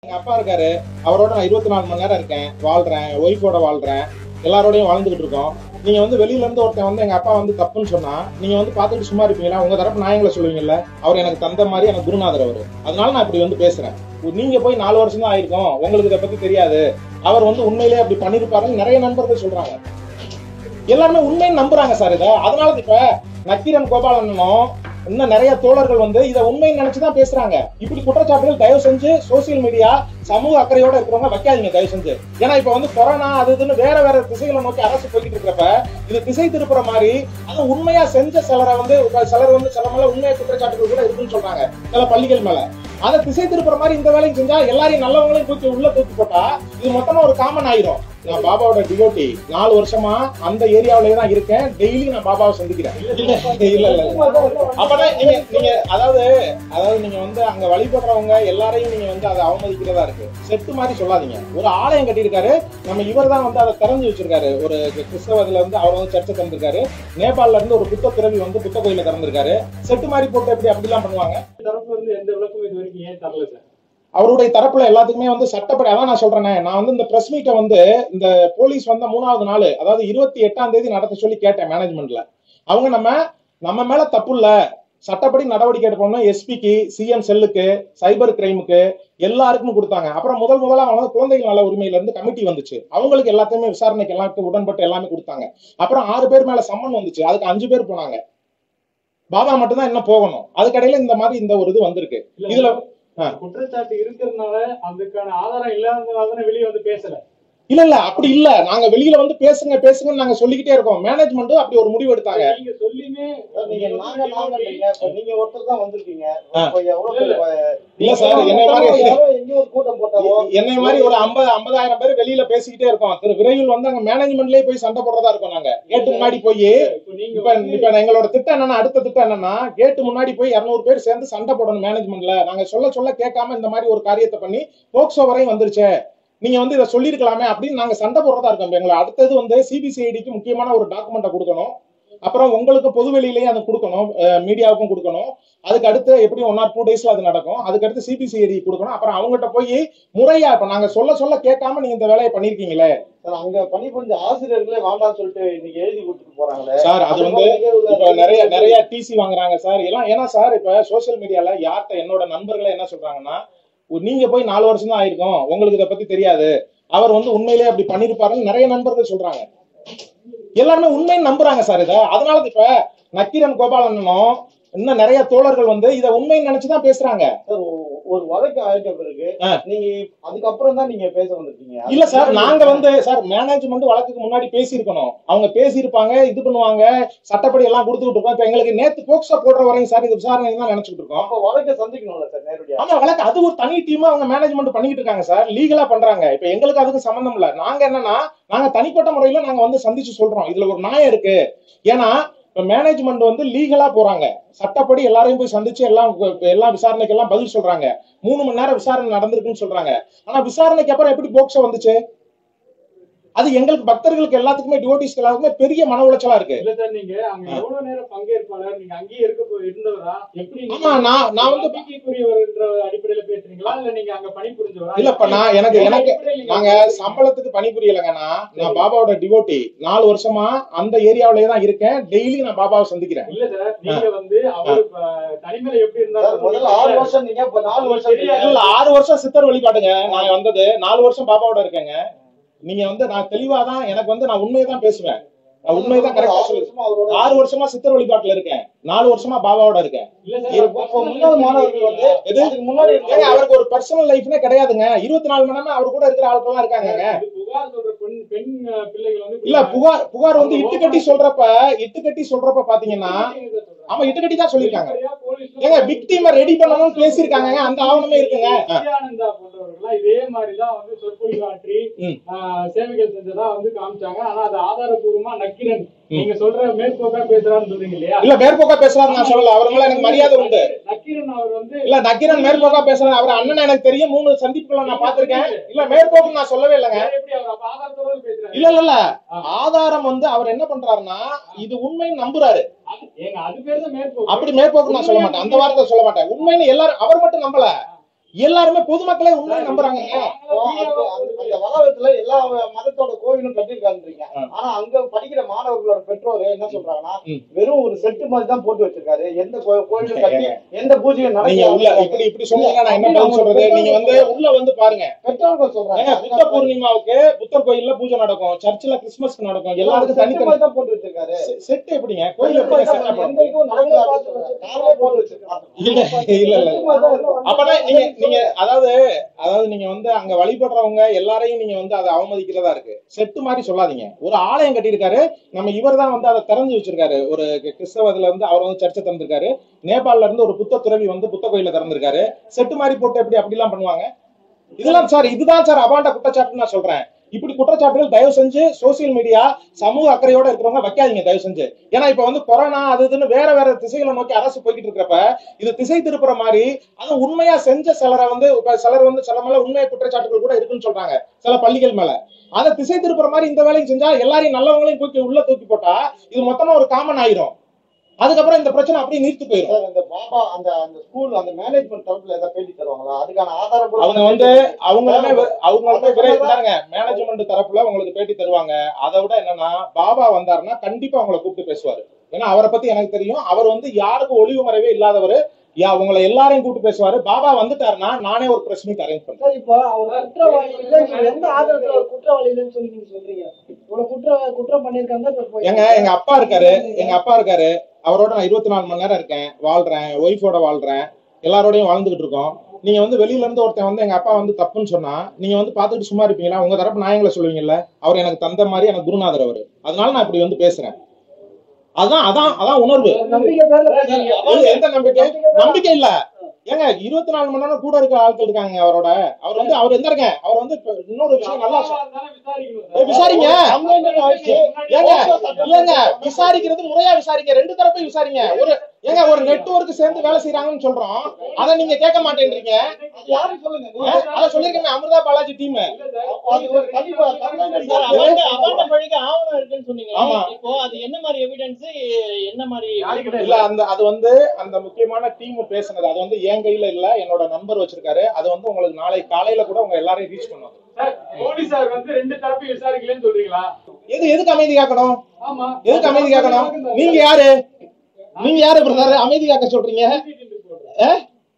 எங்க அப்பா இருக்காரு அவரோட நான் இருபத்தி நாலு மணி நேரம் இருக்கேன் வாழ்றேன் ஒய்ஃபோட வாழ்றேன் எல்லாரோடையும் வாழ்ந்துகிட்டு இருக்கோம் நீங்க வந்து வெளியில இருந்து ஒருத்தன் வந்து எங்க அப்பா வந்து தப்புன்னு சொன்னா நீங்க வந்து பார்த்துட்டு சும்மா இருப்பீங்களா உங்க தரப்பு நியாயங்களை சொல்லுவீங்கல்ல அவர் எனக்கு தந்த மாதிரி எனக்கு குருநாதர் அவரு அதனால நான் இப்படி வந்து பேசுறேன் நீங்க போய் நாலு வருஷம் தான் ஆயிருக்கும் உங்களுக்கு இதை பத்தி தெரியாது அவர் வந்து உண்மையிலேயே அப்படி பண்ணிருப்பாருன்னு நிறைய நண்பர்கள் சொல்றாங்க எல்லாருமே உண்மையை நம்புறாங்க சார் இதை அதனால இப்ப நக்கீரன் கோபாலனும் இன்னும் நிறைய தோழர்கள் வந்து இதை உண்மையை நினைச்சுதான் பேசுறாங்க இப்படி குற்றச்சாட்டுகள் தயவு செஞ்சு சோசியல் மீடியா சமூக அக்கறையோட இருக்கிறவங்க வைக்காதீங்க தயவு செஞ்சு ஏன்னா இப்ப வந்து கொரோனா அது இதுன்னு வேற வேற திசைகளை நோக்கி அரசு போய்கிட்டு இருக்கிறப்ப இது திசை திருப்புற மாதிரி அது உண்மையா செஞ்ச சிலரை வந்து இப்ப சிலர் வந்து சில மேல உண்மையா குற்றச்சாட்டுகள் கூட இருக்குன்னு சொல்றாங்க சில பள்ளிகள் மேல அதை திசை திருப்புற மாதிரி இந்த வேலையும் செஞ்சா எல்லாரையும் நல்லவங்களையும் தூக்கி உள்ள தூக்கி போட்டா இது மொத்தமா ஒரு காமன் ஆயிரும் நான் பாபாவோட டிவோட்டி நாலு வருஷமா அந்த ஏரியாவிலேயே தான் இருக்கேன் டெய்லி நான் பாபாவை சந்திக்கிறேன் இல்ல இல்ல இல்ல அப்பதான் நீங்க நீங்க அதாவது அதாவது நீங்க வந்து அங்க வழிபடுறவங்க எல்லாரையும் நீங்க வந்து அதை அவமதிக்கிறதா இருக்கு செட்டு மாதிரி சொல்லாதீங்க ஒரு ஆலயம் கட்டியிருக்காரு நம்ம இவர் தான் வந்து அதை திறந்து வச்சிருக்காரு ஒரு கிறிஸ்தவத்துல இருந்து அவர் வந்து சர்ச்சை திறந்திருக்காரு நேபாள்ல இருந்து ஒரு புத்த பிறவி வந்து புத்த கோயில திறந்திருக்காரு செட்டு மாதிரி போட்டு எப்படி அப்படிலாம் பண்ணுவாங்க தரப்பு இருந்து எந்த விளக்கமும் இது வரைக்கும் ஏன் தரல சார் அவருடைய தரப்புல எல்லாத்துக்குமே வந்து சட்டப்படி அதான் நான் சொல்றேனே நான் வந்து இந்த பிரஸ் மீட்டை வந்து இந்த போலீஸ் வந்த மூணாவது நாள் அதாவது இருபத்தி எட்டாம் தேதி நடத்த சொல்லி கேட்டேன் மேனேஜ்மெண்ட்ல அவங்க நம்ம நம்ம மேல தப்பு இல்ல சட்டப்படி நடவடிக்கை எடுப்போம்னா எஸ்பிக்கு சிஎம் செல்லுக்கு சைபர் கிரைமுக்கு எல்லாருக்கும் கொடுத்தாங்க அப்புறம் முதல் முதல்ல அவங்க வந்து குழந்தைகள் நல உரிமையில இருந்து கமிட்டி வந்துச்சு அவங்களுக்கு எல்லாத்தையுமே விசாரணைக்கு எல்லாத்துக்கும் உடன்பட்டு எல்லாமே கொடுத்தாங்க அப்புறம் ஆறு பேர் மேல சம்மன் வந்துச்சு அதுக்கு அஞ்சு பேர் போனாங்க பாபா மட்டும் தான் என்ன போகணும் அதுக்கடையில இந்த மாதிரி இந்த ஒரு இது வந்திருக்கு இதுல குற்றச்சாட்டு இருக்கிறதுனால அதுக்கான ஆதாரம் இல்லாததுனால தானே வெளியே வந்து பேசல இல்ல இல்ல அப்படி இல்ல நாங்க வெளியில வந்து பேசுங்க பேசுங்கன்னு நாங்க சொல்லிக்கிட்டே இருக்கோம் மேனேஜ்மெண்ட் அப்படி ஒரு முடிவு எடுத்தாங்க நீங்க சொல்லியுமே நீங்க நாங்க நாங்க இல்லைங்க இப்ப நீங்க ஒருத்தர் தான் வந்திருக்கீங்க ஆ. இப்ப எவ்வளவு இல்ல, பேர் இல்ல சார் என்னை மாதிரி யாரோ எங்கேயோ ஒரு கூட்டம் போட்டாவோ என்னை மாதிரி ஒரு ஐம்பது ஐம்பதாயிரம் பேர் வெளியில பேசிக்கிட்டே இருக்கோம் திரு விரைவில் வந்து அங்க மேனேஜ்மெண்ட்லயே போய் சண்டை போடுறதா இருக்கோம் நாங்க கேட்டு முன்னாடி போய் இப்ப நீங்க இப்ப இப்ப எங்களோட திட்டம் என்னன்னா அடுத்த திட்டம் என்னன்னா கேட்டு முன்னாடி போய் இருநூறு பேர் சேர்ந்து சண்டை போடணும் மேனேஜ்மெண்ட்ல நாங்க சொல்ல சொல்ல கேட்காம இந்த மாதிரி ஒரு காரியத்தை பண்ணி போக்சோ வரையும் வந்துருச்சே நீங்க வந்து இதை சொல்லிருக்கலாமே அப்படின்னு நாங்க சண்டை போடுறதா இருக்கோம் இப்ப எங்களை அடுத்தது வந்து சிபிசிஐடிக்கு முக்கியமான ஒரு டாக்குமெண்ட்டை கொடுக்கணும் அப்புறம் உங்களுக்கு பொது வெளியிலேயே அதை கொடுக்கணும் மீடியாவுக்கும் கொடுக்கணும் அதுக்கு அடுத்து எப்படி ஒன் ஆர் டூ டேஸ்ல அது நடக்கும் அதுக்கு அடுத்து சிபிசிஐடி கொடுக்கணும் அப்புறம் அவங்ககிட்ட போய் முறையா இப்ப நாங்க சொல்ல சொல்ல கேட்காம நீங்க இந்த வேலையை பண்ணிருக்கீங்களே சார், அங்க பணிபுரிஞ்ச ஆசிரியர்களே வேண்டாம்னு சொல்லிட்டு இன்னைக்கு எழுதி கொடுத்துட்டு போறாங்களே சார் அது வந்து இப்ப நிறைய நிறைய டிசி வாங்குறாங்க சார் எல்லாம் ஏன்னா சார் இப்ப சோசியல் மீடியால யார்கிட்ட என்னோட நண்பர்களே என்ன சொல்றாங்கன்னா "ஒ- நீங்க போய் நாலு வருஷம் தான் ஆயிருக்கும் உங்களுக்கு இதை பத்தி தெரியாது அவர் வந்து உண்மையிலேயே அப்படி பண்ணிருப்பாருன்னு நிறைய நண்பர்கள் சொல்றாங்க எல்லாருமே உண்மையை நம்புறாங்க சார் இதை அதனால இப்ப நக்கீரன் கோபாலனும் இன்னும் நிறைய தோழர்கள் வந்து இதை உண்மைன்னு நினைச்சுதான் பேசுறாங்க சார், ஒ- ஒரு வழக்கு ஆயிட்ட பிறகு ஆ. நீங்க அதுக்கப்புறம் தான் நீங்க பேச வந்திருக்கீங்க இல்ல சார் நாங்க வந்து சார் மேனேஜ்மெண்ட் வழக்குக்கு முன்னாடி பேசியிருக்கணும் அவங்க பேசியிருப்பாங்க இது பண்ணுவாங்க சட்டப்படி எல்லாம் கொடுத்துக்கிட்டு இருக்கோம் இப்ப எங்களுக்கு நேத்து போக்சோ போடுற வரையும் சார் இது விசாரணை தான் நினைச்சுட்டு இருக்கோம் அப்ப வழக்கை சந்திக்கணும்ல சார் நேரடியா ஆமா வழக்கு அது ஒரு தனி டீமா அவங்க மேனேஜ்மெண்ட் பண்ணிக்கிட்டு இருக்காங்க சார் லீகலா பண்றாங்க இப்ப எங்களுக்கு அதுக்கு சம்பந்தம் இல்ல நாங்க என்னன்னா நாங்க தனிப்பட்ட முறையில நாங்க வந்து சந்திச்சு சொல்றோம் இதுல ஒரு நியாயம் இருக்கு ஏன்னா இப்ப மேனேஜ்மெண்ட் வந்து லீகலா போறாங்க சட்டப்படி எல்லாரையும் போய் சந்திச்சு எல்லாம் எல்லாம் விசாரணைக்கு எல்லாம் பதில் சொல்றாங்க மூணு மணி நேரம் விசாரணை நடந்திருக்குன்னு சொல்றாங்க ஆனா விசாரணைக்கு அப்புறம் எப்படி போக்சோ வந்துச்சு அது எங்களுக்கு பக்தர்களுக்கு எல்லாத்துக்குமே டிவோட்டிஸ்க்கு எல்லாத்துக்குமே பெரிய மன உளைச்சலா இருக்கு இல்ல சார் நீங்க அங்க எவ்வளவு நேரம் பங்கேற்பாளர் நீங்க அங்கேயே இருக்க போ- இருந்தவரா எப்படி நீங்க ஆமா நான் நான் வந்து நம்பிக்கைக்குரியவர்ன்ற அடிப்படையில பேசுறீங்களா இல்ல நீங்க அங்க பணிபுரிஞ்சவரா இல்லப்ப நான் எனக்கு எந்த எனக்கு அடிப்படையில நீங்க நாங்க சம்பளத்துக்கு பணிபுரியலங்கண்ணா நான் பாபாவோட டிவோட்டி நாலு வருஷமா அந்த ஏரியாவிலேயே தான் இருக்கேன் டெய்லி நான் பாபாவை சந்திக்கிறேன் இல்ல சார் நீங்க வந்து அவரு இப்ப தனிமையில எப்படி சார், முதல்ல இருந்தாரு ஆறு வருஷம் நீங்க இப்ப நாலு வருஷம் நீங்க. இல்ல ஆறு வருஷம் சித்தர் வழிபாடுங்க நான் வந்தது நாலு வருஷம் பாபாவோட இருக்கேங்க நீங்க வந்து நான் தெளிவா தான் எனக்கு வந்து நான் உண்மையை தான் பேசுவேன் நான் உண்மையை தான் கரெக்டா ஆறு சொல்லி வருஷமா அவரோட ஆறு வருஷமா சித்தர் வழிபாட்டுல இருக்கேன் நாலு வருஷமா பாபாவோட இருக்கேன் இல்ல இப்ப இப்ப முன்னாள் மாணவர்கள் வந்து எது? அதுக்கு முன்னாடி ஏங்க இருக்காங்க. அவருக்கு ஒரு பர்சனல் லைஃப்னே கிடையாதுங்க இருபத்தி நாலு மணி நேரம் அவர் கூட இருக்கிற ஆட்கள்லாம் இருக்காங்க இது புகார் சொல்ற பெண் பெண் அஹ், பிள்ளைகள் வந்து இல்ல புகார் புகார் வந்து இட்டு கட்டி சொல்றப்ப இட்டு கட்டி சொல்றப்ப பாத்தீங்கன்னா ஆமா இட்டு கட்டி தான் சொல்லியிருக்காங்க ஏங்க விக்டிம ரெடி பண்ணணும்னு பேசியிருக்காங்க அந்த ஆவணமே இருக்குங்க நித்யானந்தா போன்றவர்கள்லாம் இதே மாதிரிதான் வந்து சொற்பொழிவு ஆற்றி ம். ஆஹ், சேவைகள் செஞ்சதா வந்து காமிச்சாங்க ஆனா அது ஆதாரபூர்வமா நக்கீரன் நீங்க சொல்ற மேற்போக்கா பேசுறான்னு சொல்றீங்க இல்லையா இல்ல மேற்போக்கா பேசுறாரு நான் சொல்லல அவர் மேல எனக்கு மரியாதை உண்டு நக்கீரன் அவர் வந்து இல்ல நக்கீரன் மேற்போக்கா பேசுறாரு அவர் அண்ணன் எனக்கு தெரியும் மூணு சந்திப்புகளை நான் பாத்திருக்கேன் இல்ல மேற்போக்கு நான் சொல்லவே இல்லைங்க வேற எப்படி அவர் அப்ப ஆதாரத்தோட பேசுறாரு இல்ல இல்ல இல்ல ஆதாரம் வந்து அவர் என்ன பண்றாருன்னா இது உண்மைன்னு நம்புறாரு அது- ஏங்க அது பேர் தான் மேற்போக்கு அப்படி மேற்போக்கு நான் சொல்ல மாட்டேன் அந்த வார்த்தை சொல்ல மாட்டேன் உண்மைன்னு எல்லாரும் அவர் மட்டும் நம்பல எல்லாருமே பொதுமக்களே உண்மையை நம்புறாங்க அந்த அந்த வளாகத்துல எல்லா மதத்தோட கோவிலும் கட்டிருக்காருன்றீங்க ஆ. ஆனா அங்க படிக்கிற மாணவர்களோட பெற்றோர் என்ன சொல்றாங்கன்னா ம். வெறும் ஒரு செட்டு மாதிரி தான் போட்டு வச்சிருக்காரு எந்த கோ- கோயிலும் கட்டி எந்த பூஜையும் நீங்க உள்ள நடக்க இப்படி இப்படி சொன்னீங்கன்னா நான் என்ன பதில் சொல்றது நீங்க வந்து உள்ள வந்து பாருங்க பெற்றோர்கள் சொல்றாங்க ஏங்க, புத்த பூர்ணிமாவுக்கு புத்தர் கோயில்ல பூஜை நடக்கும் சர்ச்சில் கிறிஸ்துமஸ்க்கு நடக்கும் எல்லாருக்கும் செட்டு தனித்தனி மாதிரி தான் போட்டு வச்சிருக்காரு செ- செட் எப்படிங்க கோயில் எப்படி செட் எந்த பண்ணுங்க இதுவும் நடக்காதுன்னு சொல்றாரு. நாங்களே போட்டு வச்சிருக்கோம் இல்ல இல்ல இல்ல செட்டு மாதிரி தான் இருக்கும். அப்பனா நீங்க நீங்க அதாவது அதாவது நீங்க வந்து அங்க வழிபடுறவங்க எல்லாரையும் நீங்க வந்து அதை அவமதிக்கிறதா இருக்கு செட்டு மாதிரி சொல்லாதீங்க ஒரு ஆலயம் கட்டியிருக்காரு நம்ம இவர் தான் வந்து அதை திறந்து வச்சிருக்காரு ஒரு கி- கிறிஸ்தவத்துல இருந்து அவர் வந்து சர்ச்சை திறந்திருக்காரு நேபாள்ல இருந்து ஒரு புத்த துறவி வந்து புத்த கோயில திறந்திருக்காரு செட்டு மாதிரி போட்டு எப்படி அப்படிலாம் பண்ணுவாங்க இதெல்லாம் சார் இதுதான் சார் அபாண்ட குற்றச்சாட்டுன்னு நான் சொல்றேன் இப்படி குற்றச்சாட்டுகள் தயவு செஞ்சு சோசியல் மீடியா சமூக அக்கறையோட இருக்கிறவங்க வைக்காதீங்க தயவு செஞ்சு ஏன்னா இப்ப வந்து கொரோனா அது இதுன்னு வேற வேற திசைகளை நோக்கி அரசு போய்கிட்டு இருக்கிறப்ப இது திசை திருப்புற மாதிரி அது உண்மையா செஞ்ச சிலரை வந்து இப்ப சிலர் வந்து சில மேல உண்மை குற்றச்சாட்டுகள் கூட இருக்குன்னு சொல்றாங்க சில பள்ளிகள் மேல அதை திசை திருப்புற மாதிரி இந்த வேலையும் செஞ்சா எல்லாரையும் நல்லவங்களையும் தூக்கி உள்ள தூக்கி போட்டா இது மொத்தமா ஒரு காமன் ஆயிரும் அதுக்கப்புறம் இந்த பிரச்சனை அப்படியே நீர்த்து போயிடும் சார், அந்த பாபா அந்த அந்த ஸ்கூல் அந்த மேனேஜ்மெண்ட் தரப்புல ஏதாவது பேட்டி தருவாங்களா அதுக்கான ஆதாரம் அவங்க வந்து அவங்களுமே வி- அவங்களுமே விரைந்தாருங்க மேனேஜ்மெண்ட் தரப்புல உங்களுக்கு பேட்டி தருவாங்க அதை விட என்னன்னா பாபா வந்தாருன்னா கண்டிப்பா அவங்கள கூப்பிட்டு பேசுவாரு ஏன்னா அவரை பத்தி எனக்கு தெரியும் அவர் வந்து யாருக்கும் ஒளிவு மறைவே இல்லாதவர் யா உங்களை எல்லாரையும் கூப்பிட்டு பேசுவாரு பாபா வந்துட்டாருன்னா நானே ஒரு பிரஸ் மீட் அரேஞ்ச் பண்றேன் சார் இப்போ அவர் குற்றவாளி இல்ல நீங்க எந்த ஆதாரத்துல அவர் குற்றவாளி இல்லைன்னு சொல்லி நீங்க சொல்றீங்க இவ்வளவு குற்ற குற்றம் பண்ணிருக்காங்க இப்ப போய் ஏங்க எங்க அப்பா இருக்காரு எங்க அப்பா இருக்காரு அவரோட நான் இருபத்தி நாலு மணி நேரம் இருக்கேன் வாழ்றேன் ஒய்ஃபோட வாழ்றேன் எல்லாரோடையும் வாழ்ந்துகிட்டு இருக்கோம் நீங்க வந்து வெளியில இருந்து ஒருத்தன் வந்து எங்க அப்பா வந்து தப்புன்னு சொன்னா நீங்க வந்து பாத்துட்டு சும்மா இருப்பீங்களா உங்க தரப்பு நியாயங்களை சொல்லுவீங்கல்ல அவர் எனக்கு தந்த மாதிரி எனக்கு குருநாதர் அவரு அதனால நான் இப்படி வந்து பேசுறேன் அதான் அதான் அதான் உணர்வு நம்பிக்கை பேர்ல பேசுறீங்க. எது- எந்த நம்பிக்கை நம்பிக்கை இல்ல ஏங்க இருபத்தி நாலு மணி நேரம் கூட இருக்கிற ஆட்கள் இருக்காங்க அவரோட அவர் வந்து அவர் எந்த இருக்க அவர் வந்து இப்ப இன்னொரு விஷயம் நல்லா சொ- ஏய், விசாரிங்க ஏங்க இல்லங்க விசாரிக்கிறது முறையா விசாரிங்க ரெண்டு தரப்பையும் விசாரிங்க ஒரு ஏங்க ஒரு நெட்வொர்க் சேர்ந்து வேலை செய்யறாங்கன்னு சொல்றோம் அதை நீங்க கேட்க மாட்டேன்றீங்க யாரும் சொல்லுங்க ஏ, அதை சொல்லிருக்கேன் அமிர்தா பாலாஜி டீம் அது ஒரு கண்டிப்பா தமிழ்நாடு சார், சார், அவாண்ட- அவாண்ட பழிக்கு ஆவணம் இருக்குன்னு சொன்னீங்க. ஆமா. இப்போ அது என்ன மாதிரி எவிடன்ஸ் என்ன மாதிரி இல்ல அந்த அது வந்து அந்த முக்கியமான டீம் பேசுனது அது வந்து என் கையில இல்ல என்னோட நம்பர் வச்சிருக்காரு அது வந்து உங்களுக்கு நாளை காலையில கூட உங்க எல்லாரையும் ரீச் பண்ணுவாங்க சார் போலீசார் வந்து ரெண்டு தரப்பையும் விசாரிக்கலன்னு சொல்றீங்களா எது எதுக்கு அமைதி காக்கணும் ஆமா எதுக்கு அமைதி காக்கணும் நீங்க யாரு நீங்க யாரு பிரதர் அமைதி காக்க சொல்றீங்க ஏ?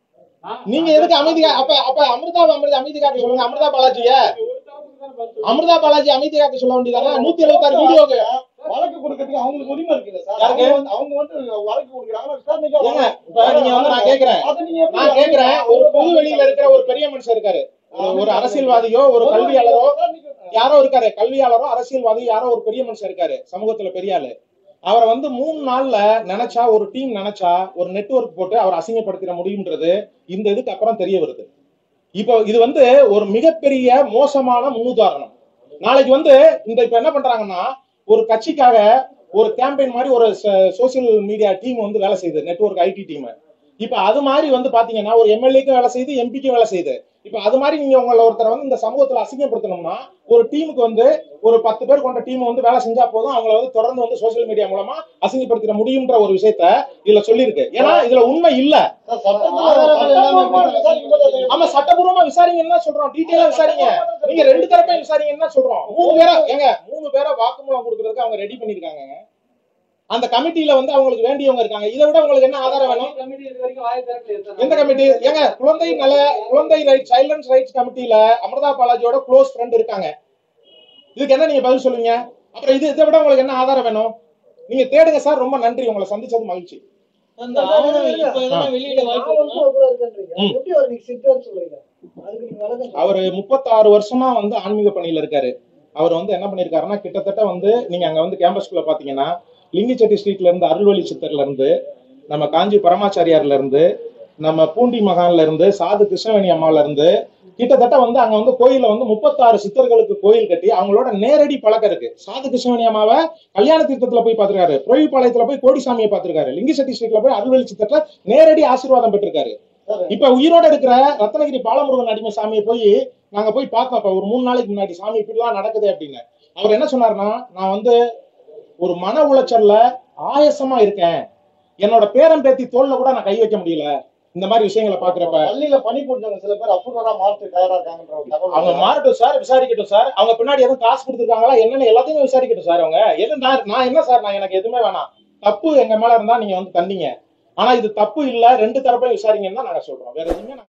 நீங்க எதுக்கு அமைதி கா- அப்ப அப்ப அமிர்தா அமிர்தா அமைதி காக்க சொல்லுங்க அமிர்தா பாலாஜிய ஒரு தரப்புக்கு தானே பதில் சொல்றீங்க. அமிர்தா பாலாஜி அமைதி காக்க சொல்ல வேண்டியதானே நூத்தி எழுபத்தாறு வீடியோக்கு வழக்கு கொடுக்கறதுக்கு அவங்களுக்கு உரிமை இருக்குல்ல சார் யாருக்கு? அவங்க வந்து- அவங்க வந்து வழக்கு கொடுக்குறாங்க விசாரணைக்கு ஏங்க இப்ப நீங்க வந்து நான் கேக்குறேன் அதை நீங்க எப்படி நான் கேக்குறேன் ஒரு பொது வெளியில இருக்கிற ஒரு பெரிய மனுஷன் இருக்காரு ஒரு- ஒரு அரசியல்வாதியோ ஒரு கல்வியாளரோ யாரோ இருக்காரு கல்வியாளரோ அரசியல்வாதி யாரோ ஒரு பெரிய மனுஷன் இருக்காரு சமூகத்துல பெரிய ஆளு அவரை வந்து மூணு நாள்ல நினைச்சா ஒரு டீம் நினைச்சா ஒரு நெட்வொர்க் போட்டு அவர் அசிங்கப்படுத்திட முடியும்ன்றது இந்த இதுக்கு அப்புறம் தெரிய வருது இப்போ இது வந்து ஒரு மிகப்பெரிய மோசமான முன்னுதாரணம் நாளைக்கு வந்து இந்த இப்ப என்ன பண்றாங்கன்னா ஒரு கட்சிக்காக ஒரு கேம்பெயின் மாதிரி ஒரு சோசியல் மீடியா டீம் வந்து வேலை செய்யுது நெட்வொர்க் ஐடி டீம் இப்ப அது மாதிரி வந்து பாத்தீங்கன்னா ஒரு எம்எல்ஏக்கும் வேலை செய்யுது எம்பிக்கும் வேலை செய்யுது இப்ப அது மாதிரி நீங்க உங்களை ஒருத்தரை வந்து இந்த சமூகத்துல அசிங்கப்படுத்தணும்னா ஒரு டீமுக்கு வந்து ஒரு பத்து பேர் கொண்ட டீம் வந்து வேலை செஞ்சா போதும் அவங்கள வந்து தொடர்ந்து வந்து சோசியல் மீடியா மூலமா அசிங்கப்படுத்திட முடியும்ன்ற ஒரு விஷயத்த இதுல சொல்லியிருக்கு ஏன்னா இதுல உண்மை இல்ல சார், சட்டத்துல ஆதாரங்கள் எல்லாமே இருக்கு. விசாரிக்கும் போது அது ஆமா சட்டபூர்வமா விசாரிங்கன்னு தான் சொல்றோம் டீட்டெயிலா விசாரிங்க நீங்க ரெண்டு தரப்பையும் விசாரிங்கன்னு தான் சொல்றோம் மூணு பேரா ஏங்க மூணு பேரை வாக்குமூலம் கொடுக்கறதுக்கு அவங்க ரெடி பண்ணிருக்காங்க அந்த கமிட்டியில வந்து அவங்களுக்கு வேண்டியவங்க இருக்காங்க இதை விட உங்களுக்கு என்ன ஆதாரம் வேணும் கமிட்டி இது வரைக்கும் வாயை திறக்கலையே சார். எந்த கமிட்டி ஏங்க குழந்தை நல குழந்தை ரைட் சைல்ட்ரன்ஸ் ரைட்ஸ் கமிட்டியில அமிர்தா பாலாஜியோட க்ளோஸ் ஃப்ரெண்ட் இருக்காங்க இதுக்கு என்ன நீங்க பதில் சொல்லுவீங்க அப்புறம் இது இதை விட உங்களுக்கு என்ன ஆதாரம் வேணும் நீங்க தேடுங்க சார் ரொம்ப நன்றி உங்களை சந்திச்சது மகிழ்ச்சி அந்த ஆவணம் இப்ப எதனா வெளியிட வாய்ப்பு நான் இருக்குன்னா? வந்து கூட இருக்கேன்றீங்க. ம். எப்படி அவர் நீங்க சித்தர்னு சொல்றீங்க அதுக்கு நீங்க விளக்கம் சொல்லுங்க. அவர் முப்பத்தாறு வருஷமா வந்து ஆன்மீக பணியில இருக்காரு அவர் வந்து என்ன பண்ணிருக்காருன்னா கிட்டத்தட்ட வந்து நீங்க அங்க வந்து கேம்பஸ்குள்ள பாத்தீங்கன்னா லிங்கிச்செட்டி ஸ்ட்ரீட்ல இருந்து அருள்வழி சித்தர்ல இருந்து நம்ம காஞ்சி பரமாச்சாரியார்ல இருந்து நம்ம பூண்டி மகான்ல இருந்து சாது கிருஷ்ணவேணி அம்மால இருந்து கிட்டத்தட்ட வந்து அங்க வந்து கோயில்ல வந்து முப்பத்தாறு சித்தர்களுக்கு கோயில் கட்டி அவங்களோட நேரடி பழக்கம் இருக்கு சாது கிருஷ்ணவேணி அம்மாவை கல்யாண தீர்த்தத்துல போய் பாத்துருக்காரு புரவிப்பாளையத்துல போய் கோடிசாமியை பாத்துருக்காரு லிங்கிச்செட்டி ஸ்ட்ரீட்ல போய் அருள்வழி சித்தர்ல நேரடி ஆசீர்வாதம் பெற்றிருக்காரு இப்ப உயிரோட இருக்கிற ரத்னகிரி பாலமுருகன் அடிமை சாமியை போய் நாங்க போய் பார்த்தோம் அப்ப ஒரு மூணு நாளைக்கு முன்னாடி சாமி இப்படிலாம் நடக்குது அப்படின்னு அவர் என்ன சொன்னாருன்னா நான் வந்து ஒரு மன உளைச்சல்ல ஆயசமா இருக்கேன் என்னோட பேரன் பேத்தி தோல்ல கூட நான் கை வைக்க முடியல இந்த மாதிரி விஷயங்களை பாக்குறப்ப பள்ளியில பணி புரிஞ்சவங்க சில பேர் அப்ரூவரா மாற்று தயாரா இருக்காங்கன்ற ஒரு தகவல் அவங்க வருது. மாறட்டும் சார் விசாரிக்கட்டும் சார் அவங்க பின்னாடி எதுவும் காசு கொடுத்துருக்காங்களா என்னன்னு எல்லாத்தையும் விசாரிக்கட்டும் சார் அவங்க எது நான் நான் என்ன சார் நான் எனக்கு எதுவுமே வேணாம் தப்பு எங்க மேல இருந்தா நீங்க வந்து தந்தீங்க ஆனா இது தப்பு இல்ல ரெண்டு தரப்பையும் விசாரிங்கன்னு தான் நாங்க சொல்றோம் வேற எதுவுமே நாங்க